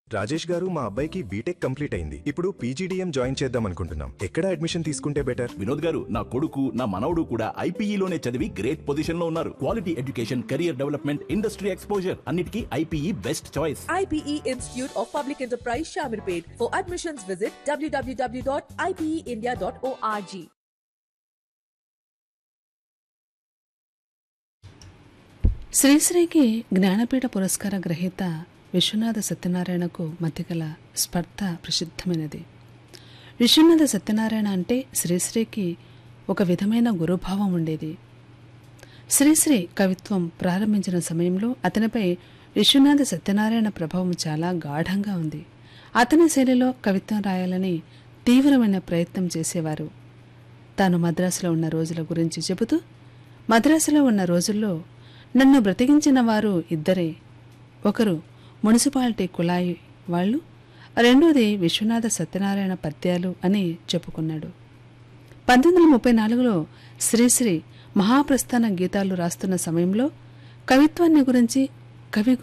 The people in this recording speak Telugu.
రాజేష్ గారు మా అబ్బాయికి బీటెక్ కంప్లీట్ అయింది ఇప్పుడు పీజీడీఎం జాయిన్ చేద్దాం అనుకుంటున్నాం ఎక్కడ అడ్మిషన్ తీసుకుంటే బెటర్ వినోద్ గారు నా కొడుకు నా మనవడు కూడా ఐపీఈలోనే చదివి గ్రేట్ పొజిషన్ లో ఉన్నారు quality education career development industry exposure అన్నిటికీ IPE best choice IPE Institute of Public Enterprise Shamirpet. For admissions, visit www.ipeindia.org. శ్రీశ్రీకి జ్ఞానపీఠ పురస్కార గ్రహీత విశ్వనాథ సత్యనారాయణకు మధ్యగల స్పర్ధ ప్రసిద్ధమైనది విశ్వనాథ సత్యనారాయణ అంటే శ్రీశ్రీకి ఒక విధమైన గురుభావం ఉండేది శ్రీశ్రీ కవిత్వం ప్రారంభించిన సమయంలో అతనిపై విశ్వనాథ సత్యనారాయణ ప్రభావం చాలా గాఢంగా ఉంది అతని శైలిలో కవిత్వం రాయాలని తీవ్రమైన ప్రయత్నం చేసేవారు తాను మద్రాసులో ఉన్న రోజుల గురించి చెబుతూ మద్రాసులో ఉన్న రోజుల్లో నన్ను బ్రతికించిన వారు ఇద్దరే ఒకరు మున్సిపాలిటీ కుళాయి వాళ్ళు రెండోది విశ్వనాథ సత్యనారాయణ పద్యాలు అని చెప్పుకున్నాడు పంతొమ్మిది వందల ముప్పై నాలుగులో శ్రీశ్రీ మహాప్రస్థాన గీతాలు రాస్తున్న సమయంలో కవిత్వాన్ని గురించి కవి